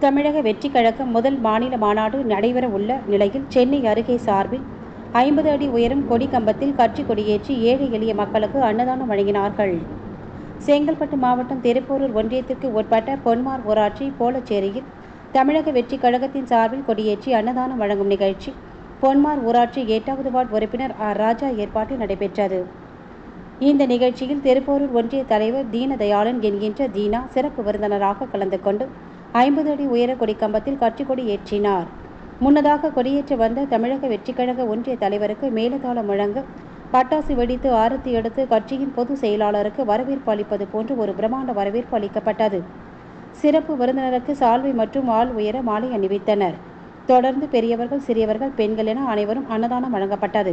தமிழக வெற்றி கழகம் முதல் மாநில மாநாடு நடைபெற உள்ள நிலையில் சென்னை அருகே சார்பில் ஐம்பது அடி உயரம் கொடி கம்பத்தில் கட்சி கொடியேற்றி ஏழை எளிய மக்களுக்கு அன்னதானம் வழங்கினார்கள் செங்கல்பட்டு மாவட்டம் திருப்போரூர் ஒன்றியத்திற்கு உட்பட்ட பொன்மார் ஊராட்சி போலச்சேரியில் தமிழக வெற்றி கழகத்தின் சார்பில் கொடியேற்றி அன்னதானம் வழங்கும் நிகழ்ச்சி பொன்மார் ஊராட்சி எட்டாவது வார்டு உறுப்பினர் ஆர் ராஜா ஏற்பாட்டில் நடைபெற்றது இந்த நிகழ்ச்சியில் திருப்போரூர் ஒன்றிய தலைவர் தீனதயாளன் என்கின்ற தீனா சிறப்பு விருந்தினராக கலந்து கொண்டு ஐம்பது அடி உயர கொடிக்கம்பத்தில் கட்சி கொடி ஏற்றினார் முன்னதாக கொடியேற்ற வந்த தமிழக வெற்றிக்கழக ஒன்றிய தலைவருக்கு மேலதாளம் வழங்க பட்டாசு வெடித்து ஆரத்தி எடுத்து கட்சியின் பொதுச் செயலாளருக்கு வரவேற்பு அளிப்பது போன்று ஒரு பிரம்மாண்ட வரவேற்பு அளிக்கப்பட்டது சிறப்பு விருந்தினருக்கு சால்வை மற்றும் ஆள் உயர மாலை அணிவித்தனர் தொடர்ந்து பெரியவர்கள் சிறியவர்கள் பெண்கள் என அனைவரும் அன்னதானம் வழங்கப்பட்டது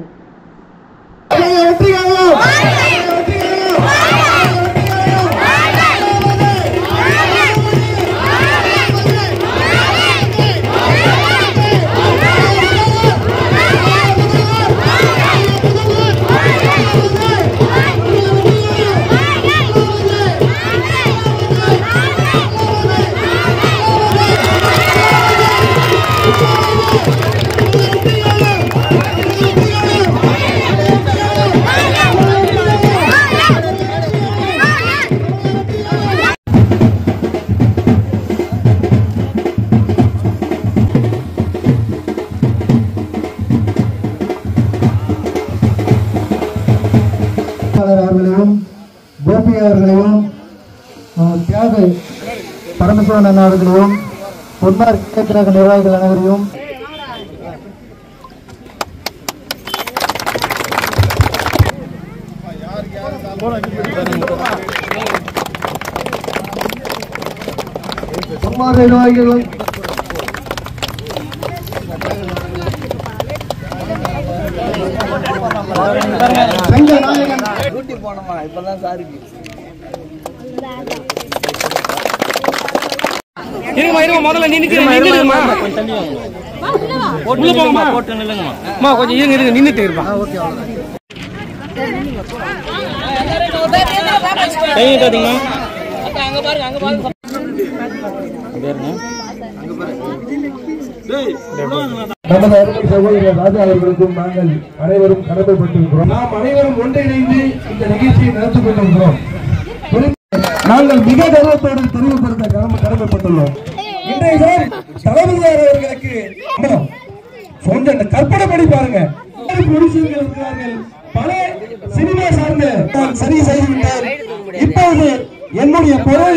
வேட்பாளர் அவர்களையும் கோபி அவர்களையும் அஹ், தியாக பரமசிவன் அண்ணா அவர்களையும் பொன்மார் கிழக்கு நிர்வாகிகள் அனைவரையும் பொன்மார் நிர்வாகிகளும் சங்க நாயகன் டியூட்டி போனோமா இப்பதான் சாருக்கு இருங்கம்மா இருங்க முதல்ல நின்னுட்டு நின்னுட்டுமா உள்ள போங்கம்மா போட்டு நில்லுங்கம்மா அம்மா கொஞ்சம் இருங்க இருங்க நின்னுட்டு இருப்பா கையிட்டு பாத்தீங்களா அங்க பாருங்க அங்க பாருங்க நமது அருமை சகோதரர் ராஜா அவர்களுக்கும் நாங்கள் அனைவரும் கடமைப்பட்டிருக்கிறோம் நாம் அனைவரும் ஒன்றிணைந்து இந்த நிகழ்ச்சியை நடத்திக் கொண்டிருக்கிறோம் குறிப்பாக நாங்கள் மிக கர்வத்தோடு தெளிவுபடுத்த கடமை கடமைப்பட்டுள்ளோம் இன்றைய நாள் தளபதியார் அவர்களுக்கு ஆமாம், கொஞ்சம் இந்த கற்பனை பண்ணி பாருங்க ப்ரொடியூசர்கள் இருக்கிறார்கள் பல சினிமா சார்ந்த நான் சரி செய்துவிட்டார் இப்போது என்னுடைய பொருள்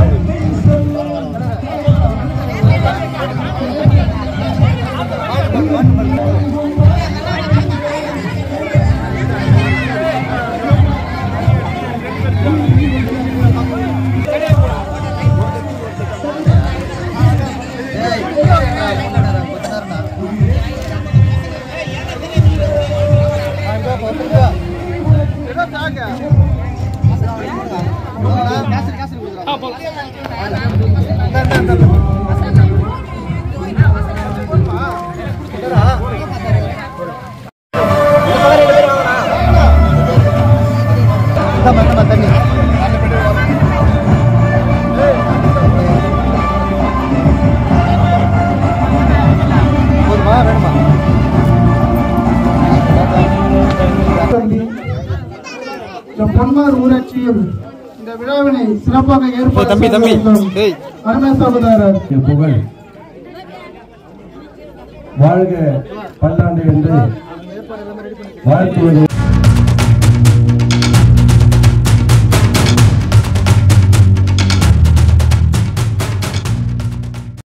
இந்த பொன்மார் ஊராட்சியில் இந்த விழாவினை சிறப்பாக ஏற்பாடு தம்பி, தம்பி. செய்திருக்கும் ஏய். அருமை சகோதரர் புகழ் வாழ்க பல்லாண்டு என்று வாழ்த்துவது